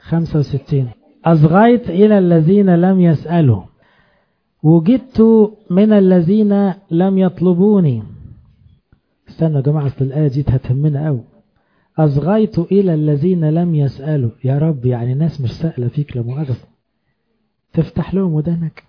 65 أصغيت إلى الذين لم يسألوا وجدت من الذين لم يطلبوني استنى يا جماعة أصل الآية دي هتهمنا أوي أصغيت إلى الذين لم يسألوا يا رب يعني ناس مش سائلة فيك لمؤاخذة تفتح لهم ودانك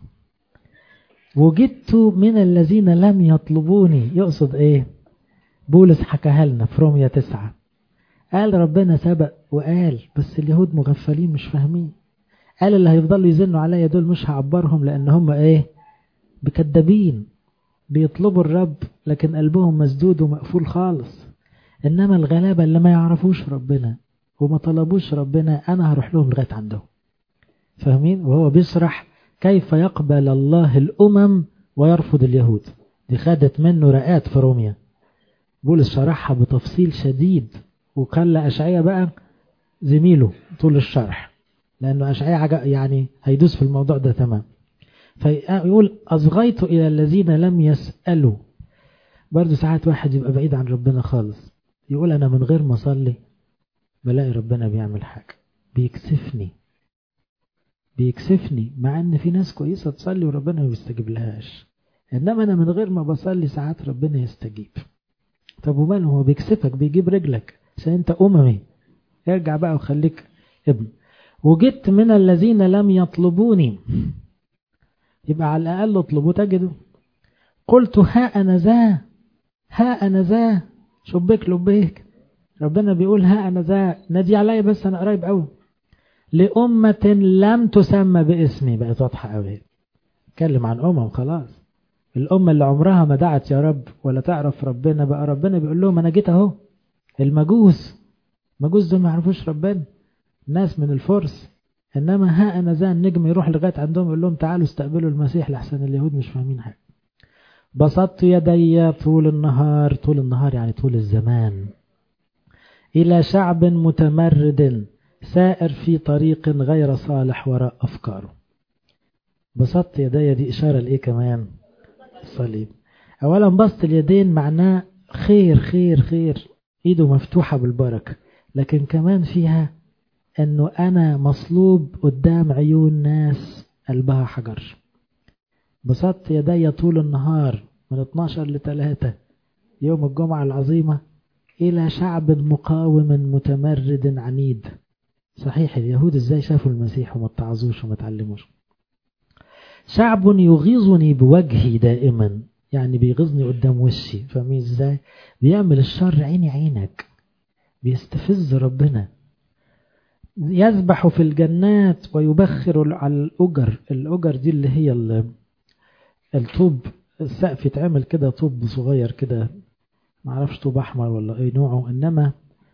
وجدت من الذين لم يطلبوني يقصد ايه بولس حكاها لنا في روميا تسعة قال ربنا سبق وقال بس اليهود مغفلين مش فاهمين قال اللي هيفضلوا يزنوا عليا دول مش هعبرهم لان هم ايه بكدابين بيطلبوا الرب لكن قلبهم مسدود ومقفول خالص انما الغلابة اللي ما يعرفوش ربنا وما طلبوش ربنا انا هروح لهم لغاية عندهم فاهمين وهو بيشرح كيف يقبل الله الأمم ويرفض اليهود دي خدت منه رقات في روميا بولس شرحها بتفصيل شديد وخلى أشعية بقى زميله طول الشرح لأنه أشعية يعني هيدوس في الموضوع ده تمام فيقول أصغيت إلى الذين لم يسألوا برضو ساعات واحد يبقى بعيد عن ربنا خالص يقول أنا من غير ما أصلي بلاقي ربنا بيعمل حاجة بيكسفني بيكسفني مع ان في ناس كويسة تصلي وربنا ما بيستجيب لهاش انما انا من غير ما بصلي ساعات ربنا يستجيب طب وماله هو بيكسفك بيجيب رجلك عشان انت اممي ارجع بقى وخليك ابن وجدت من الذين لم يطلبوني يبقى على الاقل اطلبوا تجدوا قلت ها انا ذا ها انا ذا شبيك لبيك ربنا بيقول ها انا ذا نادي عليا بس انا قريب قوي لأمة لم تسمى باسمي بقت واضحة قوي اتكلم عن أمم خلاص الأمة اللي عمرها ما دعت يا رب ولا تعرف ربنا بقى ربنا بيقول لهم أنا جيت أهو المجوس مجوس دول ما يعرفوش ربنا ناس من الفرس إنما ها أنا ذا النجم يروح لغاية عندهم يقول لهم تعالوا استقبلوا المسيح لحسن اليهود مش فاهمين حاجة بسطت يدي طول النهار طول النهار يعني طول الزمان إلى شعب متمرد سائر في طريق غير صالح وراء أفكاره بسطت يدي دي إشارة لإيه كمان الصليب أولا بسط اليدين معناه خير خير خير إيده مفتوحة بالبركة لكن كمان فيها أنه أنا مصلوب قدام عيون ناس قلبها حجر بسطت يدي طول النهار من 12 ل 3 يوم الجمعة العظيمة إلى شعب مقاوم متمرد عنيد صحيح اليهود ازاي شافوا المسيح وما اتعظوش وما اتعلموش شعب يغيظني بوجهي دائما يعني بيغيظني قدام وشي فاهمين ازاي بيعمل الشر عيني عينك بيستفز ربنا يسبح في الجنات ويبخر على الأجر الأجر دي اللي هي الطوب السقف يتعمل كده طوب صغير كده معرفش طوب أحمر ولا أي نوعه إنما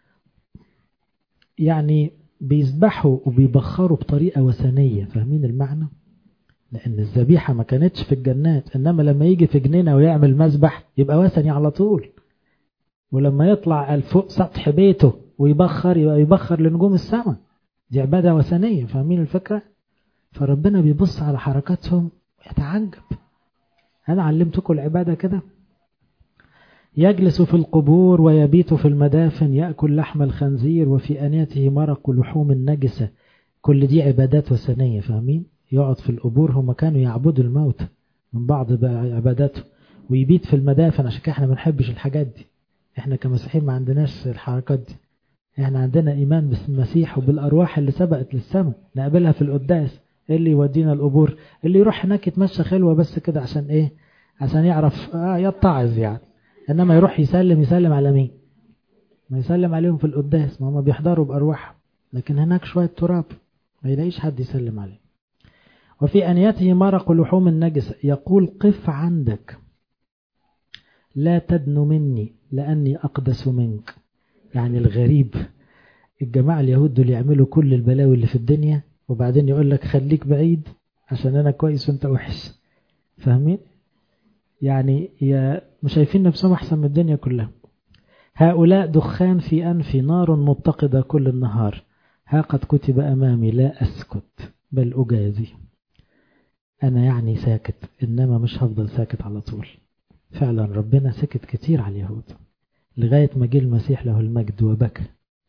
يعني بيذبحوا وبيبخروا بطريقة وثنية فاهمين المعنى لأن الذبيحة ما كانتش في الجنات إنما لما يجي في جنينة ويعمل مذبح يبقى وثني على طول ولما يطلع فوق سطح بيته ويبخر يبقى يبخر لنجوم السماء دي عبادة وثنية فاهمين الفكرة فربنا بيبص على حركاتهم ويتعجب أنا علمتكم العبادة كده يجلس في القبور ويبيت في المدافن يأكل لحم الخنزير وفي أنيته مرق لحوم النجسة كل دي عبادات وثنية فاهمين يقعد في القبور هم كانوا يعبدوا الموت من بعض عباداته ويبيت في المدافن عشان كده احنا ما بنحبش الحاجات دي احنا كمسيحيين ما عندناش الحركات دي احنا عندنا ايمان بالمسيح وبالارواح اللي سبقت للسماء نقابلها في القداس اللي يودينا القبور اللي يروح هناك يتمشى خلوه بس كده عشان ايه عشان يعرف اه يتعظ يعني انما يروح يسلم يسلم على مين ما يسلم عليهم في القداس ما هم بيحضروا بارواحهم لكن هناك شويه تراب ما يلاقيش حد يسلم عليه وفي انيته مرق لحوم النجسه يقول قف عندك لا تدن مني لاني اقدس منك يعني الغريب الجماعه اليهود دول يعملوا كل البلاوي اللي في الدنيا وبعدين يقول لك خليك بعيد عشان انا كويس وانت وحش فاهمين يعني يا مش شايفين نفسهم أحسن من الدنيا كلها هؤلاء دخان في أنفي نار متقدة كل النهار ها قد كتب أمامي لا أسكت بل أجازي أنا يعني ساكت إنما مش هفضل ساكت على طول فعلا ربنا سكت كتير على اليهود لغاية ما جه المسيح له المجد وبكى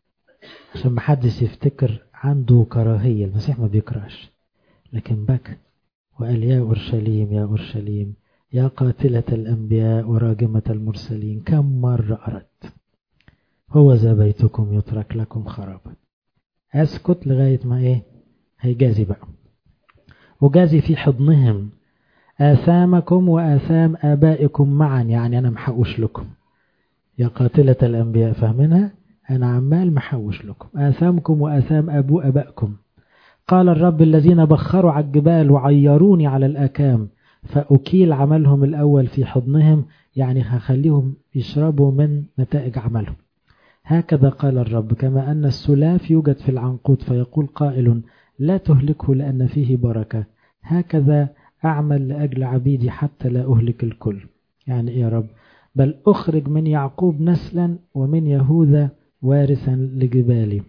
عشان محدش يفتكر عنده كراهية المسيح ما بيكرهش لكن بكى وقال يا أورشليم يا أورشليم يا قاتلة الأنبياء وراجمة المرسلين كم مرة أردت هو ذا بيتكم يترك لكم خرابا أسكت لغاية ما إيه هيجازي بقى وجازي في حضنهم آثامكم وآثام آبائكم معا يعني أنا محوش لكم يا قاتلة الأنبياء فاهمينها أنا عمال محوش لكم آثامكم وآثام أبو أبائكم قال الرب الذين بخروا على الجبال وعيروني على الأكام فأكيل عملهم الأول في حضنهم يعني هخليهم يشربوا من نتائج عملهم هكذا قال الرب كما أن السلاف يوجد في العنقود فيقول قائل لا تهلكه لأن فيه بركة هكذا أعمل لأجل عبيدي حتى لا أهلك الكل يعني إيه يا رب بل أخرج من يعقوب نسلا ومن يهوذا وارثا لجبالي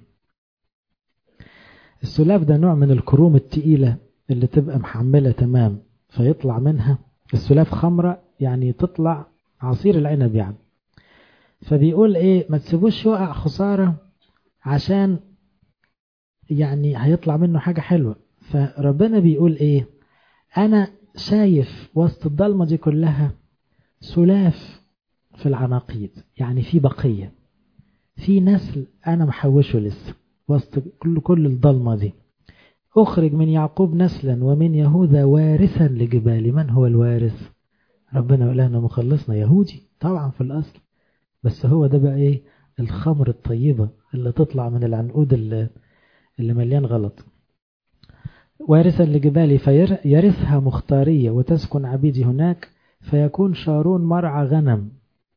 السلاف ده نوع من الكروم التقيلة اللي تبقى محملة تمام فيطلع منها السلاف خمرة يعني تطلع عصير العنب يعني فبيقول ايه ما تسيبوش يقع خسارة عشان يعني هيطلع منه حاجة حلوة فربنا بيقول ايه انا شايف وسط الضلمة دي كلها سلاف في العناقيد يعني في بقية في نسل انا محوشه لسه وسط كل كل الضلمة دي أخرج من يعقوب نسلا ومن يهوذا وارثا لجبال من هو الوارث ربنا يقول لنا مخلصنا يهودي طبعا في الأصل بس هو ده بقى إيه الخمر الطيبة اللي تطلع من العنقود اللي, اللي مليان غلط وارثا لجبالي فيرثها مختارية وتسكن عبيدي هناك فيكون شارون مرعى غنم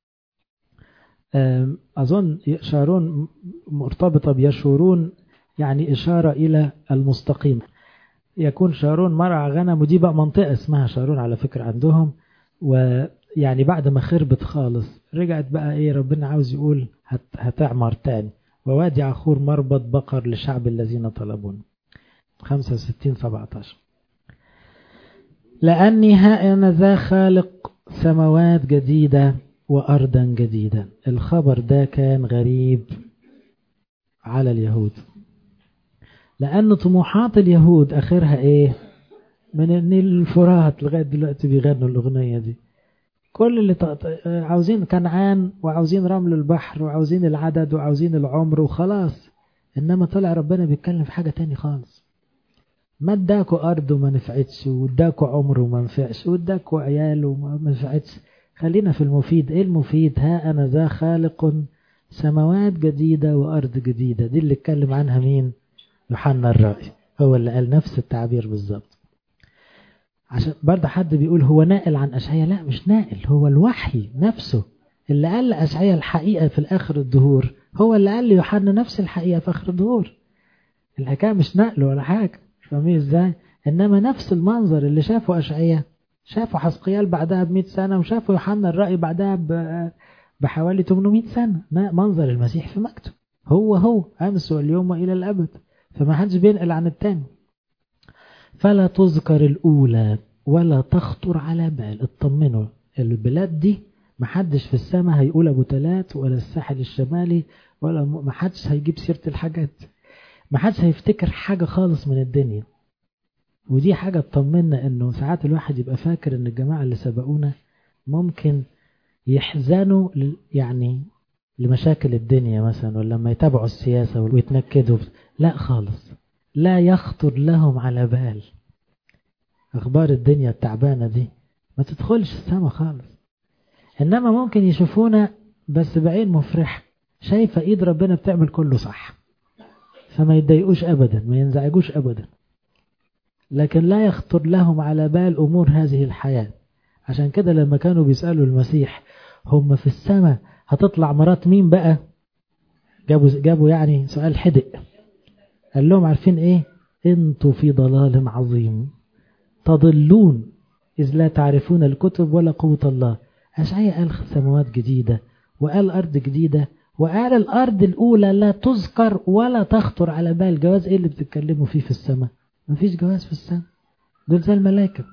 أظن شارون مرتبطة بيشورون يعني إشارة إلى المستقيم يكون شارون مرعى غنم ودي بقى منطقة اسمها شارون على فكرة عندهم ويعني بعد ما خربت خالص رجعت بقى إيه ربنا عاوز يقول هت هتعمر تاني ووادي عخور مربط بقر لشعب الذين طلبون 65 17 لأني ها أنا ذا خالق سماوات جديدة وأرضا جديدة الخبر ده كان غريب على اليهود لأن طموحات اليهود آخرها إيه من النيل الفرات لغاية دلوقتي بيغنوا الأغنية دي كل اللي عاوزين كنعان وعاوزين رمل البحر وعاوزين العدد وعاوزين العمر وخلاص إنما طلع ربنا بيتكلم في حاجة تاني خالص ما اداكوا أرض وما نفعتش واداكوا عمر وما نفعش واداكوا عيال وما نفعتش خلينا في المفيد ايه المفيد ها انا ذا خالق سماوات جديدة وارض جديدة دي اللي اتكلم عنها مين يوحنا الرائي هو اللي قال نفس التعبير بالظبط عشان برضه حد بيقول هو ناقل عن اشعياء لا مش ناقل هو الوحي نفسه اللي قال لاشعياء الحقيقة في الاخر الدهور هو اللي قال ليوحنا نفس الحقيقة في اخر الدهور الحكاية مش نقل ولا حاجة فاهمين ازاي انما نفس المنظر اللي شافه اشعياء شافوا حسقيال بعدها ب سنة وشافوا يوحنا الرأي بعدها بحوالي 800 سنة منظر المسيح في مكتب هو هو أمس واليوم وإلى الأبد فما حدش بينقل عن التاني فلا تذكر الأولى ولا تخطر على بال اطمنوا البلاد دي محدش في السماء هيقول أبو تلات ولا الساحل الشمالي ولا محدش هيجيب سيرة الحاجات محدش هيفتكر حاجة خالص من الدنيا ودي حاجة تطمنا انه ساعات الواحد يبقى فاكر ان الجماعة اللي سبقونا ممكن يحزنوا يعني لمشاكل الدنيا مثلا ولا لما يتابعوا السياسة ويتنكدوا لا خالص لا يخطر لهم على بال اخبار الدنيا التعبانة دي ما تدخلش السما خالص انما ممكن يشوفونا بس بعين مفرحة شايفة ايد ربنا بتعمل كله صح فما يتضايقوش ابدا ما ينزعجوش ابدا لكن لا يخطر لهم على بال أمور هذه الحياة عشان كده لما كانوا بيسألوا المسيح هم في السماء هتطلع مرات مين بقى جابوا, جابوا يعني سؤال حدق قال لهم عارفين ايه انتوا في ضلال عظيم تضلون إذ لا تعرفون الكتب ولا قوة الله أشعية قال سماوات جديدة وقال أرض جديدة وقال الأرض الأولى لا تذكر ولا تخطر على بال جواز إيه اللي بتتكلموا فيه في السماء مفيش جواز في السماء دول زي الملائكة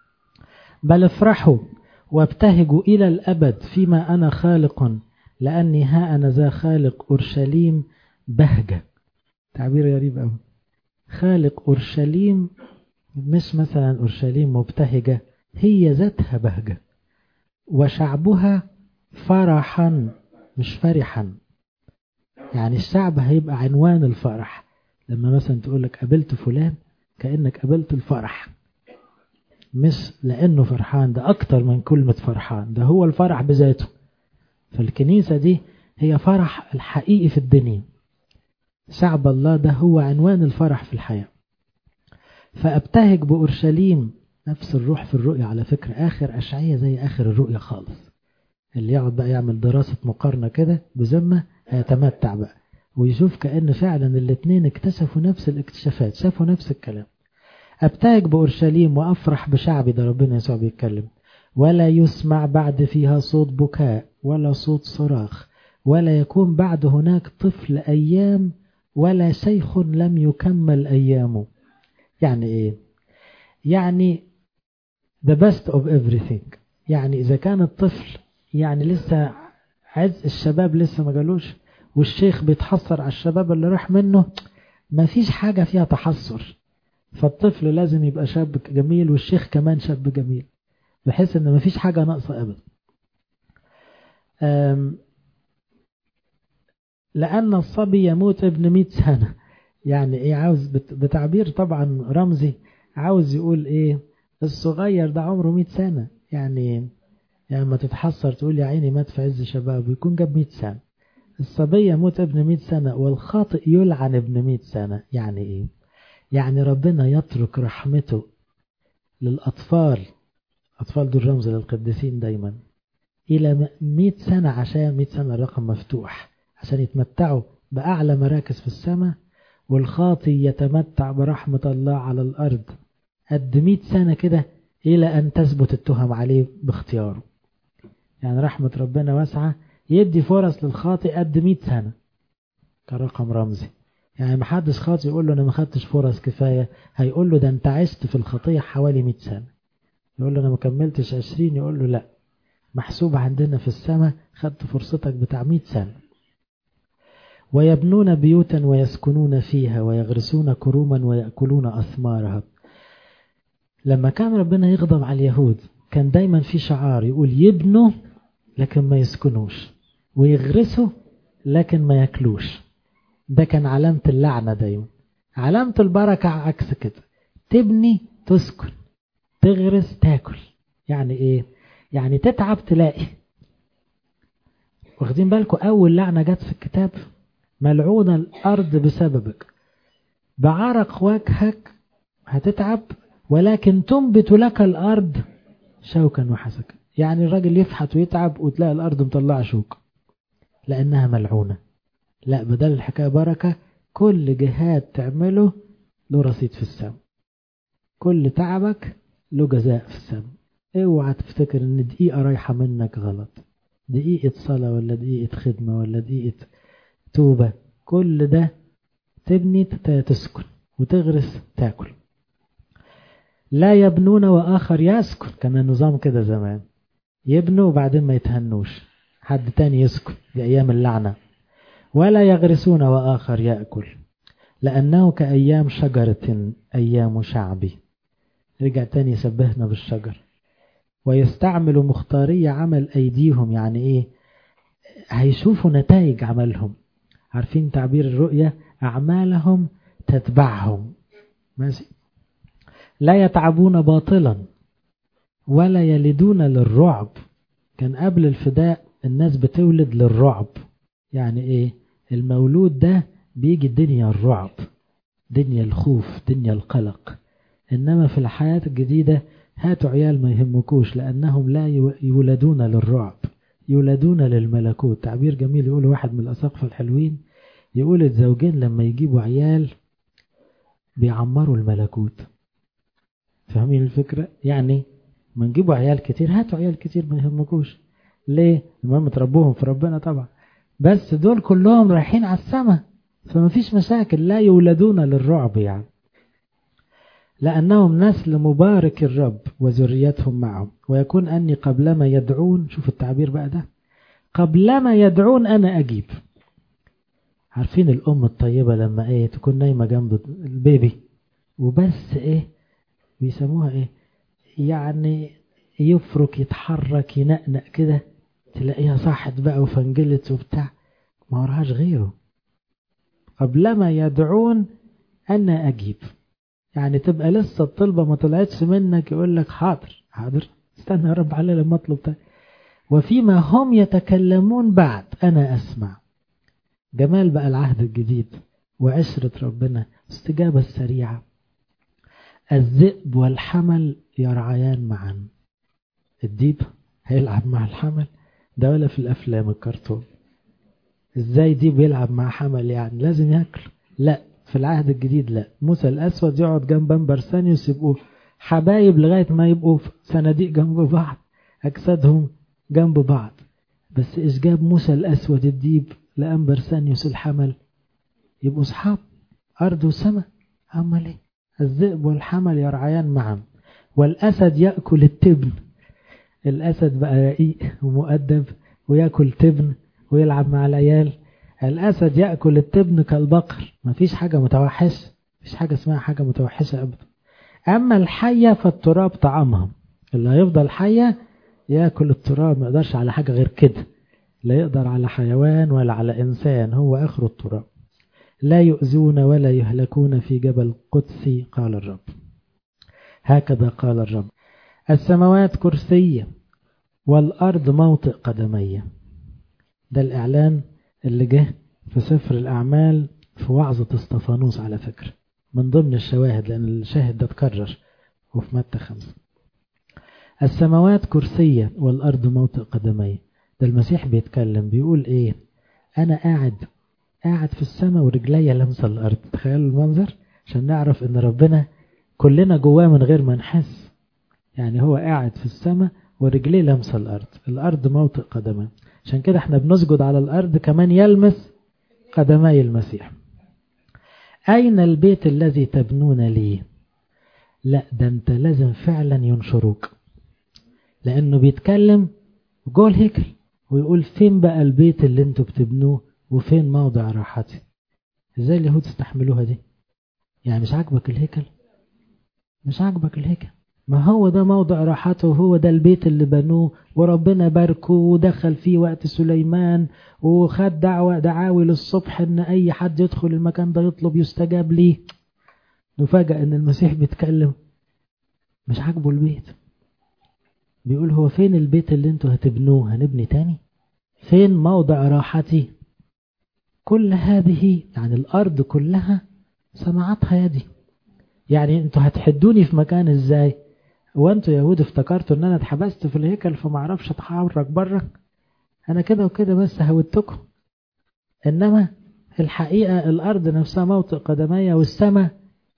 بل افرحوا وابتهجوا إلى الأبد فيما أنا خالق لأني ها أنا ذا خالق أورشليم بهجة تعبير غريب أوي خالق أورشليم مش مثلا أورشليم مبتهجة هي ذاتها بهجة وشعبها فرحا مش فرحا يعني الشعب هيبقى عنوان الفرح لما مثلا تقول لك قابلت فلان كأنك قابلت الفرح مش لأنه فرحان ده أكتر من كلمة فرحان ده هو الفرح بذاته فالكنيسة دي هي فرح الحقيقي في الدنيا شعب الله ده هو عنوان الفرح في الحياة فأبتهج بأورشليم نفس الروح في الرؤية على فكرة آخر أشعية زي آخر الرؤية خالص اللي يقعد بقى يعمل دراسة مقارنة كده بذمة هيتمتع بقى ويشوف كأن فعلا الاتنين اكتشفوا نفس الاكتشافات شافوا نفس الكلام أبتهج بأورشليم وأفرح بشعبي ده ربنا يسوع بيتكلم ولا يسمع بعد فيها صوت بكاء ولا صوت صراخ ولا يكون بعد هناك طفل أيام ولا شيخ لم يكمل أيامه يعني إيه يعني the best of everything يعني إذا كان الطفل يعني لسه عز الشباب لسه ما جالوش والشيخ بيتحسر على الشباب اللي راح منه ما فيش حاجة فيها تحسر فالطفل لازم يبقى شاب جميل والشيخ كمان شاب جميل بحيث ان ما فيش حاجة ناقصة ابدا لأن الصبي يموت ابن مئة سنة يعني ايه عاوز بتعبير طبعا رمزي عاوز يقول ايه الصغير ده عمره مئة سنة يعني يعني ما تتحسر تقول يا عيني مات في عز شبابه يكون جاب مئة سنة الصبي يموت ابن مئة سنة والخاطئ يلعن ابن مئة سنة يعني ايه يعني ربنا يترك رحمته للأطفال أطفال دول رمز للقديسين دايما إلى مئة سنة عشان مئة سنة الرقم مفتوح عشان يتمتعوا بأعلى مراكز في السماء والخاطي يتمتع برحمة الله على الأرض قد مئة سنة كده إلى أن تثبت التهم عليه باختياره يعني رحمة ربنا واسعة يدي فرص للخاطئ قد مئة سنة كرقم رمزي يعني ما حدش خاطئ يقول له أنا ما خدتش فرص كفاية هيقول له ده أنت عشت في الخطية حوالي مئة سنة يقول له أنا ما كملتش عشرين يقول له لا محسوب عندنا في السماء خدت فرصتك بتاع مئة سنة ويبنون بيوتا ويسكنون فيها ويغرسون كروما ويأكلون أثمارها لما كان ربنا يغضب على اليهود كان دايما في شعار يقول يبنوا لكن ما يسكنوش ويغرسوا لكن ما ياكلوش ده كان علامة اللعنة دايما علامة البركة عكس كده تبني تسكن تغرس تاكل يعني ايه يعني تتعب تلاقي واخدين بالكم اول لعنة جت في الكتاب ملعونة الارض بسببك بعرق وجهك هتتعب ولكن تنبت لك الارض شوكا وحسكا يعني الراجل يفحت ويتعب وتلاقي الارض مطلعه شوك لانها ملعونه لا بدل الحكايه بركه كل جهاد تعمله له رصيد في السماء كل تعبك له جزاء في السماء اوعى تفتكر ان دقيقه رايحه منك غلط دقيقه صلاه ولا دقيقه خدمه ولا دقيقه توبه كل ده تبني تسكن وتغرس تاكل لا يبنون وآخر يسكن كان النظام كده زمان يبنوا وبعدين ما يتهنوش حد تاني يسكن دي أيام اللعنة ولا يغرسون وآخر يأكل لأنه كأيام شجرة أيام شعبي رجع تاني يسبهنا بالشجر ويستعمل مختارية عمل أيديهم يعني إيه هيشوفوا نتائج عملهم عارفين تعبير الرؤية أعمالهم تتبعهم ماشي لا يتعبون باطلا ولا يلدون للرعب كان قبل الفداء الناس بتولد للرعب يعني ايه المولود ده بيجي الدنيا الرعب دنيا الخوف دنيا القلق انما في الحياة الجديدة هاتوا عيال ما يهمكوش لانهم لا يولدون للرعب يولدون للملكوت تعبير جميل يقول واحد من الاساقفة الحلوين يقول الزوجين لما يجيبوا عيال بيعمروا الملكوت فاهمين الفكرة يعني ما نجيبوا عيال كتير هاتوا عيال كتير ما يهمكوش ليه المهم تربوهم في ربنا طبعا بس دول كلهم رايحين على السماء فما فيش مشاكل لا يولدون للرعب يعني لأنهم نسل مبارك الرب وذريتهم معهم ويكون أني قبلما يدعون شوف التعبير بقى ده قبلما يدعون أنا أجيب عارفين الأم الطيبة لما إيه تكون نايمة جنب البيبي وبس إيه بيسموها إيه يعني يفرك يتحرك ينقنق كده تلاقيها صاحت بقى وفنجلت وبتاع ما وراهاش غيره قبلما يدعون أنا أجيب يعني تبقى لسه الطلبة ما طلعتش منك يقول لك حاضر حاضر استنى يا رب على لما اطلب تاني وفيما هم يتكلمون بعد أنا أسمع جمال بقى العهد الجديد وعشرة ربنا استجابة السريعة الذئب والحمل يرعيان معا الديب هيلعب مع الحمل ده ولا في الأفلام الكرتون ازاي ديب يلعب مع حمل يعني لازم ياكل لا في العهد الجديد لا موسى الأسود يقعد جنب أمبرسانيوس يبقوا حبايب لغاية ما يبقوا صناديق جنب بعض أجسادهم جنب بعض بس إيش جاب موسى الأسود الديب لأمبرسانيوس الحمل يبقوا أصحاب أرض وسماء أمال إيه الذئب والحمل يرعيان معا والأسد يأكل التبن الأسد بقى رقيق ومؤدب ويأكل تبن ويلعب مع العيال الأسد يأكل التبن كالبقر مفيش حاجة متوحشة مفيش حاجة اسمها حاجة متوحشة أبدا أما الحية فالتراب طعامها اللي هيفضل حية يأكل التراب ما يقدرش على حاجة غير كده لا يقدر على حيوان ولا على إنسان هو آخر التراب لا يؤذون ولا يهلكون في جبل قدسي قال الرب هكذا قال الرب السماوات كرسية والأرض موطئ قدمية ده الإعلان اللي جه في سفر الأعمال في وعظة اسطفانوس على فكرة من ضمن الشواهد لأن الشاهد ده اتكرر وفي متى خمسة السماوات كرسية والأرض موطئ قدمية ده المسيح بيتكلم بيقول إيه أنا قاعد قاعد في السماء ورجلي لمسة الأرض تخيلوا المنظر عشان نعرف إن ربنا كلنا جواه من غير ما نحس يعني هو قاعد في السماء ورجليه لمسة الأرض الأرض موطئ قدمه عشان كده احنا بنسجد على الأرض كمان يلمس قدمي المسيح أين البيت الذي تبنون لي لا ده انت لازم فعلا ينشروك لأنه بيتكلم جوه الهيكل ويقول فين بقى البيت اللي انتوا بتبنوه وفين موضع راحتي ازاي اليهود استحملوها دي يعني مش عاجبك الهيكل مش عاجبك الهيكل ما هو ده موضع راحته وهو ده البيت اللي بنوه وربنا باركه ودخل فيه وقت سليمان وخد دعوة دعاوي للصبح ان اي حد يدخل المكان ده يطلب يستجاب ليه نفاجأ ان المسيح بيتكلم مش عاجبه البيت بيقول هو فين البيت اللي انتوا هتبنوه هنبني تاني فين موضع راحتي كل هذه يعني الارض كلها صنعتها يدي يعني انتوا هتحدوني في مكان ازاي وانتوا يهود افتكرتوا ان انا اتحبست في الهيكل فما اعرفش اتحرك بره انا كده وكده بس هودتكم انما الحقيقة الارض نفسها موطئ قدمية والسماء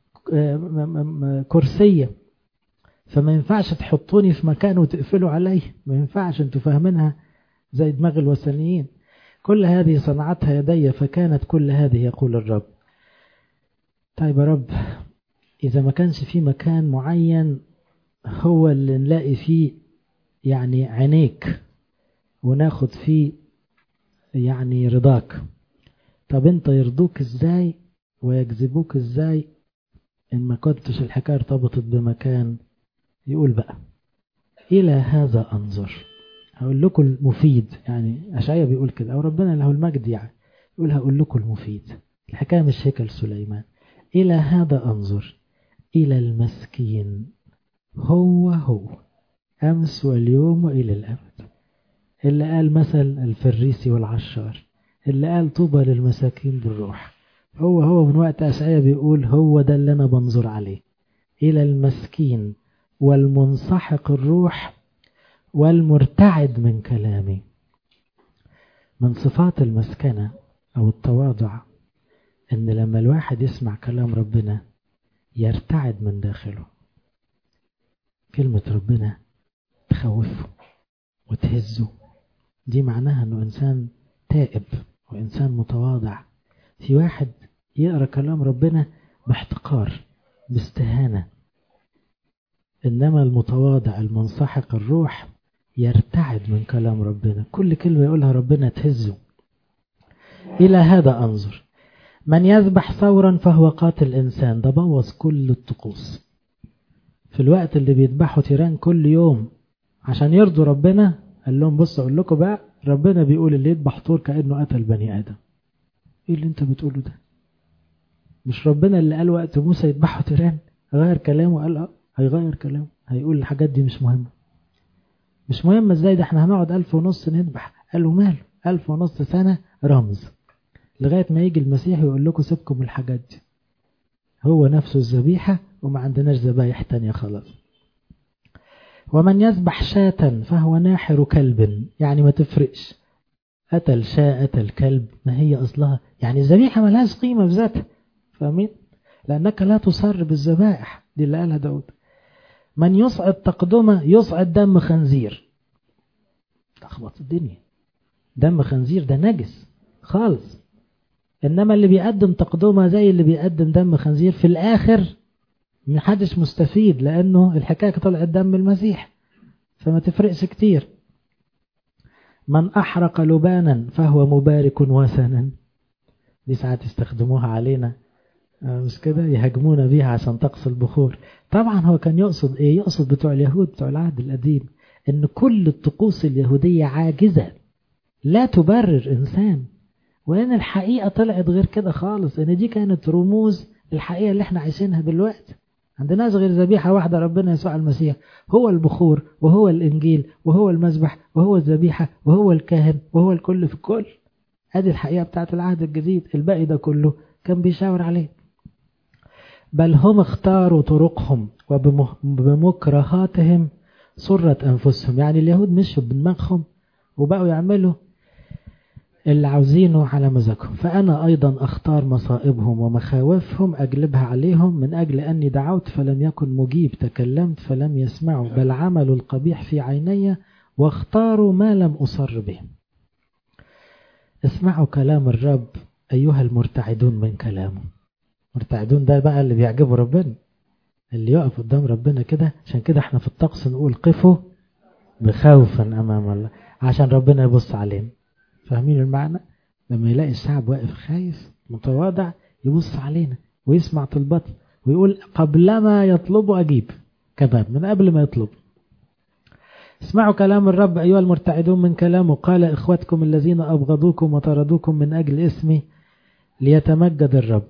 كرسية فما ينفعش تحطوني في مكان وتقفلوا علي ما ينفعش انتوا فاهمينها زي دماغ الوثنيين كل هذه صنعتها يدي فكانت كل هذه يقول الرب طيب يا رب إذا ما كانش في مكان معين هو اللي نلاقي فيه يعني عينيك وناخد فيه يعني رضاك طب انت يرضوك ازاي ويجذبوك ازاي ان ما كنتش الحكاية ارتبطت بمكان يقول بقى الى هذا انظر هقول لكم المفيد يعني اشعيا بيقول كده او ربنا له المجد يعني يقول هقول لكم المفيد الحكاية مش هيكل سليمان الى هذا انظر إلى المسكين هو هو أمس واليوم وإلى الأبد اللي قال مثل الفريسي والعشار اللي قال طوبى للمساكين بالروح هو هو من وقت أشعيا بيقول هو ده اللي أنا بنظر عليه إلى المسكين والمنسحق الروح والمرتعد من كلامي من صفات المسكنة أو التواضع إن لما الواحد يسمع كلام ربنا يرتعد من داخله كلمة ربنا تخوفه وتهزه دي معناها انه انسان تائب وانسان متواضع في واحد يقرا كلام ربنا باحتقار باستهانة انما المتواضع المنسحق الروح يرتعد من كلام ربنا كل كلمة يقولها ربنا تهزه الى هذا انظر من يذبح ثورا فهو قاتل إنسان ده بوظ كل الطقوس في الوقت اللي بيذبحوا تيران كل يوم عشان يرضوا ربنا قال لهم بصوا اقول لكم بقى ربنا بيقول اللي يذبح طور كانه قتل بني ادم ايه اللي انت بتقوله ده مش ربنا اللي قال وقت موسى يذبحوا تيران غير كلامه قال اه هيغير كلامه هيقول الحاجات دي مش مهمه مش مهم ازاي ده احنا هنقعد ألف ونص نذبح قالوا ماله ألف ونص سنة رمز لغاية ما يجي المسيح يقول لكم سيبكم الحاجات دي هو نفسه الذبيحة وما عندناش ذبايح تانية خلاص ومن يذبح شاة فهو ناحر كلب يعني ما تفرقش قتل شاة قتل كلب ما هي أصلها يعني الذبيحة ما لهاش قيمة في ذاتها فاهمين لأنك لا تصر بالذبائح دي اللي قالها داود من يصعد تقدمة يصعد دم خنزير تخبط الدنيا دم خنزير ده نجس خالص إنما اللي بيقدم تقدمة زي اللي بيقدم دم خنزير في الآخر محدش مستفيد لأنه الحكاية طلعت دم المسيح فما تفرقش كتير من أحرق لبانا فهو مبارك وثنا دي ساعات يستخدموها علينا مش كده يهاجمونا بيها عشان طقس البخور طبعا هو كان يقصد ايه يقصد بتوع اليهود بتوع العهد القديم ان كل الطقوس اليهودية عاجزة لا تبرر انسان وان الحقيقة طلعت غير كده خالص ان دي كانت رموز الحقيقة اللي احنا عايشينها دلوقتي عندناش غير ذبيحة واحدة ربنا يسوع المسيح هو البخور وهو الإنجيل وهو المذبح وهو الذبيحة وهو الكاهن وهو الكل في الكل هذه الحقيقة بتاعت العهد الجديد الباقي ده كله كان بيشاور عليه بل هم اختاروا طرقهم وبمكرهاتهم سرت أنفسهم يعني اليهود مشوا بدماغهم وبقوا يعملوا اللي عاوزينه على مزاجهم فأنا أيضا أختار مصائبهم ومخاوفهم أجلبها عليهم من أجل أني دعوت فلم يكن مجيب تكلمت فلم يسمعوا بل عملوا القبيح في عيني واختاروا ما لم أصر به اسمعوا كلام الرب أيها المرتعدون من كلامه مرتعدون ده بقى اللي بيعجبه ربنا اللي يقف قدام ربنا كده عشان كده احنا في الطقس نقول قفوا بخوفا أمام الله عشان ربنا يبص علينا فاهمين المعنى لما يلاقي الشعب واقف خايف متواضع يبص علينا ويسمع طلباتنا ويقول قبلما يطلبوا أجيب كمان من قبل ما يطلب اسمعوا كلام الرب أيها المرتعدون من كلامه قال إخوتكم الذين أبغضوكم وطردوكم من أجل اسمي ليتمجد الرب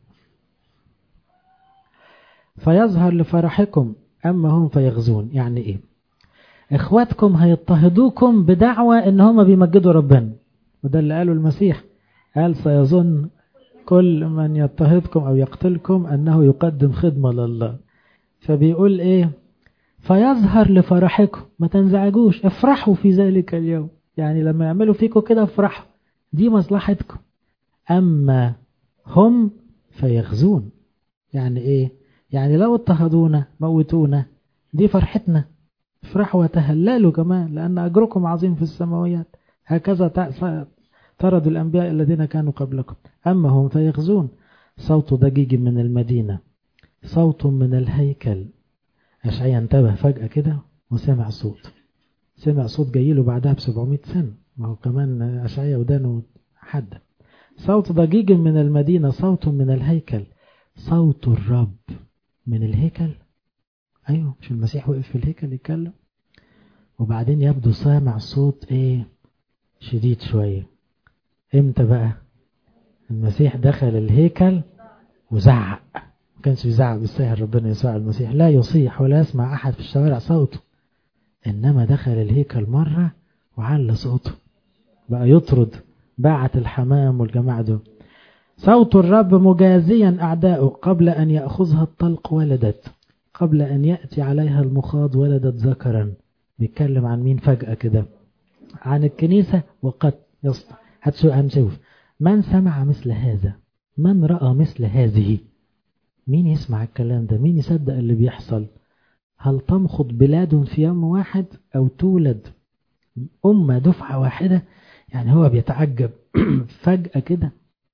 فيظهر لفرحكم أما هم فيغزون يعني إيه إخواتكم هيضطهدوكم بدعوى إن هم بيمجدوا ربنا وده اللي قاله المسيح قال سيظن كل من يضطهدكم أو يقتلكم أنه يقدم خدمة لله فبيقول إيه فيظهر لفرحكم ما تنزعجوش افرحوا في ذلك اليوم يعني لما يعملوا فيكم كده افرحوا دي مصلحتكم أما هم فيغزون يعني إيه يعني لو اضطهدونا موتونا دي فرحتنا افرحوا وتهللوا كمان لأن أجركم عظيم في السماويات هكذا طردوا الأنبياء الذين كانوا قبلكم أما هم فيغزون صوت ضجيج من المدينة صوت من الهيكل أشعيا انتبه فجأة كده وسمع صوت سمع صوت جاي له بعدها ب 700 سنة ما هو كمان أشعيا ودانه حد صوت ضجيج من المدينة صوت من الهيكل صوت الرب من الهيكل أيوه مش المسيح وقف في الهيكل يتكلم وبعدين يبدو سامع صوت ايه شديد شوية امتى بقى المسيح دخل الهيكل وزعق ما كانش يزعق بالسهل ربنا يسوع المسيح لا يصيح ولا يسمع أحد في الشوارع صوته إنما دخل الهيكل مرة وعلى صوته بقى يطرد باعت الحمام والجماعة دول صوت الرب مجازيا أعداؤه قبل أن يأخذها الطلق ولدت قبل أن يأتي عليها المخاض ولدت ذكرا بيتكلم عن مين فجأة كده عن الكنيسة وقد يسطع هنشوف من سمع مثل هذا من رأى مثل هذه مين يسمع الكلام ده مين يصدق اللي بيحصل هل تمخض بلاد في يوم واحد أو تولد أمة دفعة واحدة يعني هو بيتعجب فجأة كده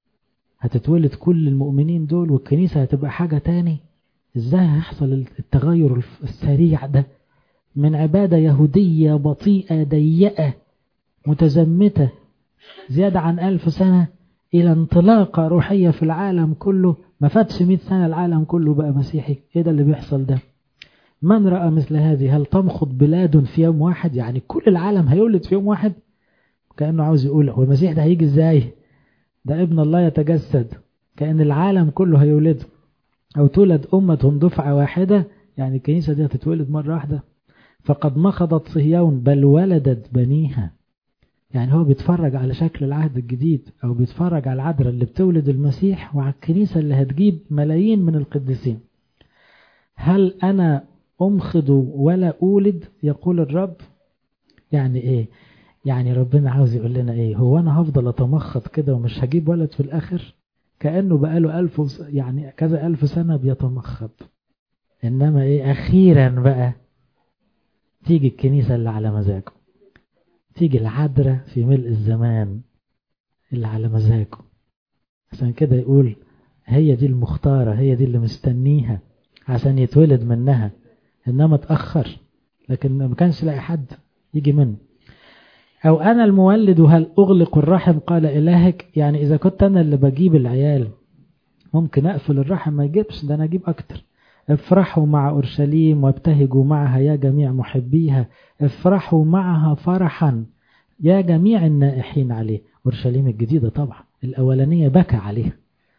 هتتولد كل المؤمنين دول والكنيسة هتبقى حاجة تاني ازاي هيحصل التغير السريع ده من عبادة يهودية بطيئة ضيقة متزمتة زيادة عن ألف سنة إلى انطلاقة روحية في العالم كله ما فاتش 100 سنة العالم كله بقى مسيحي إيه ده اللي بيحصل ده من رأى مثل هذه هل تمخض بلاد في يوم واحد يعني كل العالم هيولد في يوم واحد كأنه عاوز يقول هو المسيح ده هيجي ازاي ده ابن الله يتجسد كأن العالم كله هيولده أو تولد أمة دفعة واحدة يعني الكنيسة دي هتتولد مرة واحدة فقد مخضت صهيون بل ولدت بنيها يعني هو بيتفرج على شكل العهد الجديد أو بيتفرج على العذراء اللي بتولد المسيح وعلى الكنيسة اللي هتجيب ملايين من القديسين هل أنا أمخض ولا أولد يقول الرب يعني إيه يعني ربنا عاوز يقول لنا إيه هو أنا هفضل أتمخض كده ومش هجيب ولد في الآخر كأنه بقاله ألف وص... يعني كذا ألف سنة بيتمخض إنما إيه أخيرا بقى تيجي الكنيسة اللي على مزاجه تيجي العذراء في ملء الزمان اللي على مزاجه عشان كده يقول هي دي المختارة هي دي اللي مستنيها عشان يتولد منها إنما اتأخر لكن ما كانش لاقي حد يجي منه أو أنا المولد هل أغلق الرحم قال إلهك يعني إذا كنت أنا اللي بجيب العيال ممكن أقفل الرحم ما يجيبش ده أنا أجيب أكتر افرحوا مع أورشليم وابتهجوا معها يا جميع محبيها افرحوا معها فرحا يا جميع النائحين عليه أورشليم الجديدة طبعا الأولانية بكى عليها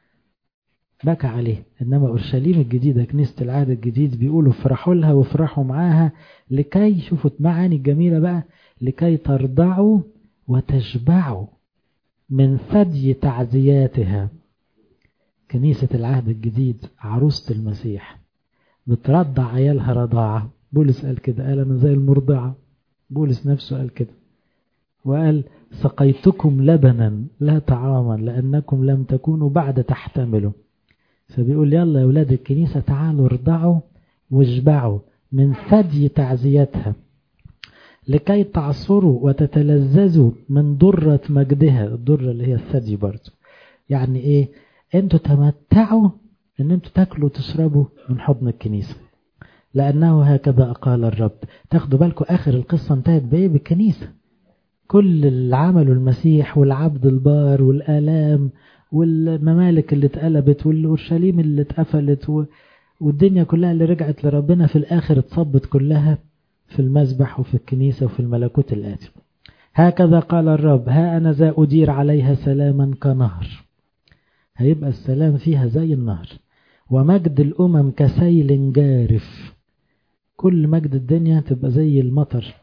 بكى عليه إنما أورشليم الجديدة كنيسة العهد الجديد بيقولوا افرحوا لها وافرحوا معاها لكي شوفوا معاني الجميلة بقى لكي ترضعوا وتشبعوا من ثدي تعزياتها كنيسة العهد الجديد عروسة المسيح بترضع عيالها رضاعة بولس قال كده قال أنا زي المرضعة بولس نفسه قال كده وقال سقيتكم لبنا لا طعاما لأنكم لم تكونوا بعد تحتملوا فبيقول يلا يا ولاد الكنيسة تعالوا ارضعوا واشبعوا من ثدي تعزيتها لكي تعصروا وتتلذذوا من ضرة مجدها الضرة اللي هي الثدي برضه يعني ايه انتوا تمتعوا ان انتوا تاكلوا وتشربوا من حضن الكنيسة لأنه هكذا قال الرب تاخدوا بالكم آخر القصة انتهت بإيه بالكنيسة كل اللي عمله المسيح والعبد البار والآلام والممالك اللي اتقلبت والأورشليم اللي اتقفلت و... والدنيا كلها اللي رجعت لربنا في الآخر اتصبت كلها في المذبح وفي الكنيسة وفي الملكوت الآتي هكذا قال الرب ها أنا ذا أدير عليها سلاما كنهر هيبقى السلام فيها زي النهر ومجد الأمم كسيل جارف كل مجد الدنيا تبقى زي المطر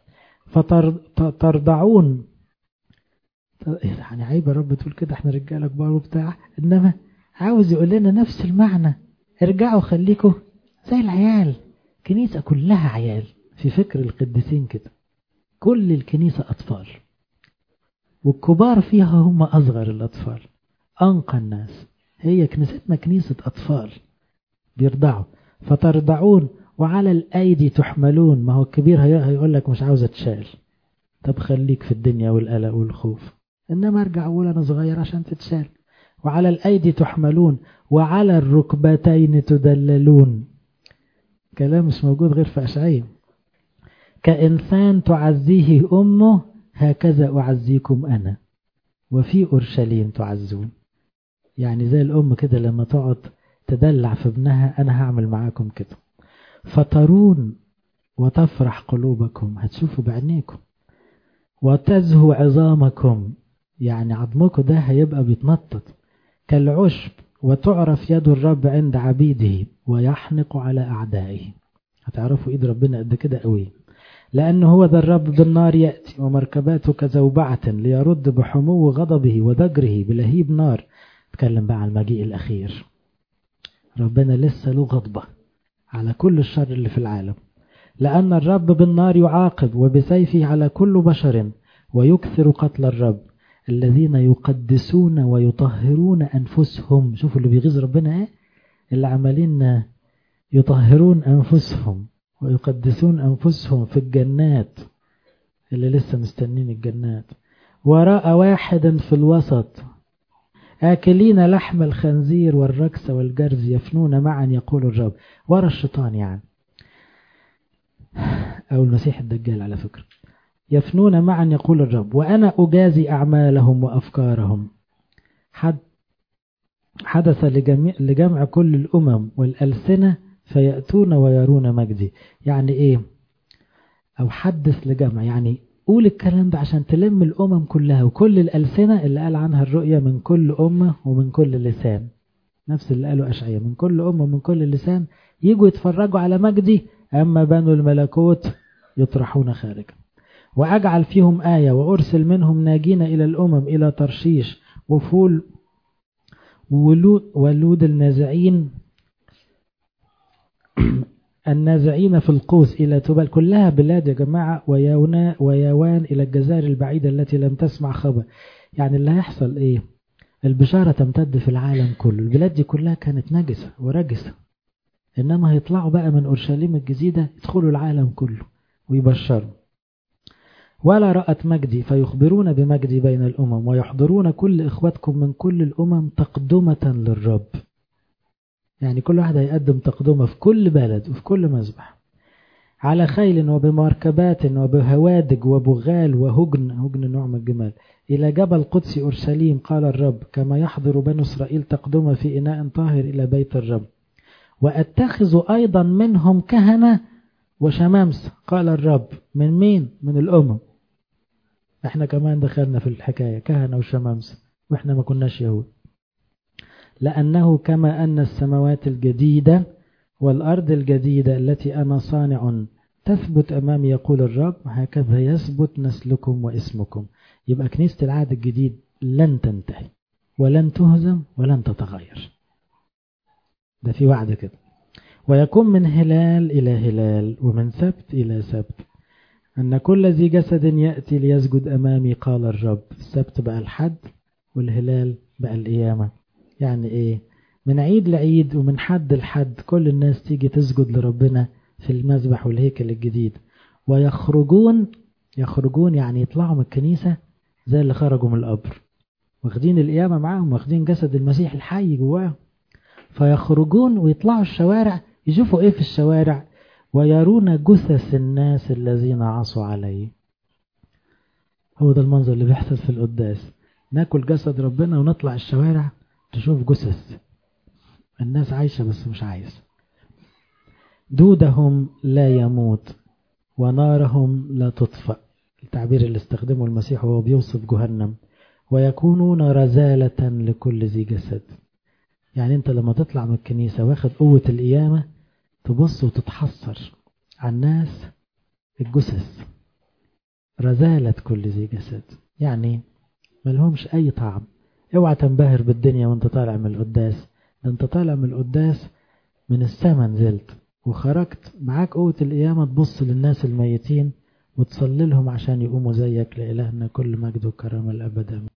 فترضعون يعني عيب يا رب تقول كده احنا رجاله كبار وبتاع انما عاوز يقول لنا نفس المعنى ارجعوا خليكم زي العيال كنيسة كلها عيال في فكر القديسين كده كل الكنيسة أطفال والكبار فيها هم أصغر الأطفال أنقى الناس هي كنيستنا كنيسة أطفال بيرضعوا فترضعون وعلى الأيدي تحملون ما هو الكبير هيقول لك مش عاوز أتشال طب خليك في الدنيا والقلق والخوف إنما ارجع أقول أنا صغير عشان تتشال وعلى الأيدي تحملون وعلى الركبتين تدللون كلام مش موجود غير في أشعية كإنسان تعزيه أمه هكذا أعزيكم أنا وفي أورشليم تعزون يعني زي الأم كده لما تقعد تدلع في ابنها أنا هعمل معاكم كده فترون وتفرح قلوبكم هتشوفوا بعينيكم وتزهو عظامكم يعني عظمكم ده هيبقى بيتنطط كالعشب وتعرف يد الرب عند عبيده ويحنق على أعدائه هتعرفوا إيد ربنا قد كده قوي لأنه هو ذا الرب بالنار يأتي ومركباته كزوبعة ليرد بحمو غضبه وضجره بلهيب نار اتكلم بقى عن المجيء الأخير ربنا لسه له غضبة على كل الشر اللي في العالم لأن الرب بالنار يعاقب وبسيفه على كل بشر ويكثر قتل الرب الذين يقدسون ويطهرون أنفسهم شوفوا اللي بيغيظ ربنا ايه اللي عمالين يطهرون أنفسهم ويقدسون أنفسهم في الجنات اللي لسه مستنين الجنات وراء واحد في الوسط آكلين لحم الخنزير والركس والجرز يفنون معا يقول الرب ورا الشيطان يعني أو المسيح الدجال على فكرة يفنون معا يقول الرب وأنا أجازي أعمالهم وأفكارهم حد حدث لجميع لجمع كل الأمم والألسنة فيأتون ويرون مجدي يعني إيه أو حدث لجمع يعني قول الكلام ده عشان تلم الأمم كلها وكل الألسنة اللي قال عنها الرؤية من كل أمة ومن كل لسان نفس اللي قاله أشعية من كل أمة ومن كل لسان يجوا يتفرجوا على مجدي أما بنو الملكوت يطرحون خارجا وأجعل فيهم آية وأرسل منهم ناجين إلى الأمم إلى ترشيش وفول ولود النازعين النازعين في القوس إلى تبال كلها بلاد يا جماعة ويونا ويوان إلى الجزائر البعيدة التي لم تسمع خبر يعني اللي هيحصل إيه البشارة تمتد في العالم كله البلاد دي كلها كانت نجسة ورجسة إنما هيطلعوا بقى من أورشليم الجديدة يدخلوا العالم كله ويبشروا ولا رأت مجدي فيخبرون بمجدي بين الأمم ويحضرون كل إخواتكم من كل الأمم تقدمة للرب يعني كل واحد هيقدم تقدمة في كل بلد وفي كل مذبح على خيل وبمركبات وبهوادج وبغال وهجن هجن نوع من الجمال إلى جبل قدس أورشليم قال الرب كما يحضر بنو إسرائيل تقدمة في إناء طاهر إلى بيت الرب وأتخذ أيضا منهم كهنة وشمامس قال الرب من مين؟ من الأمم احنا كمان دخلنا في الحكاية كهنة وشمامس واحنا ما كناش يهود لأنه كما أن السماوات الجديدة والأرض الجديدة التي أنا صانع تثبت أمامي يقول الرب هكذا يثبت نسلكم واسمكم يبقى كنيسة العهد الجديد لن تنتهي ولن تهزم ولن تتغير ده في وعد كده ويكون من هلال إلى هلال ومن سبت إلى سبت أن كل ذي جسد يأتي ليسجد أمامي قال الرب السبت بقى الحد والهلال بقى القيامة يعني إيه من عيد لعيد ومن حد لحد كل الناس تيجي تسجد لربنا في المذبح والهيكل الجديد ويخرجون يخرجون يعني يطلعوا من الكنيسة زي اللي خرجوا من القبر واخدين القيامة معاهم واخدين جسد المسيح الحي جواهم فيخرجون ويطلعوا الشوارع يشوفوا ايه في الشوارع ويرون جثث الناس الذين عصوا عليه هو ده المنظر اللي بيحصل في القداس ناكل جسد ربنا ونطلع الشوارع تشوف جثث الناس عايشة بس مش عايز دودهم لا يموت ونارهم لا تطفأ التعبير اللي استخدمه المسيح وهو بيوصف جهنم ويكونون رزالة لكل ذي جسد يعني انت لما تطلع من الكنيسة واخد قوة القيامة تبص وتتحسر على الناس الجثث رزالة كل ذي جسد يعني ملهمش اي طعم اوعى تنبهر بالدنيا وانت طالع من القداس ده انت طالع من القداس من السما نزلت وخرجت معاك قوة القيامة تبص للناس الميتين وتصلي لهم عشان يقوموا زيك لإلهنا كل مجد وكرامة الأبد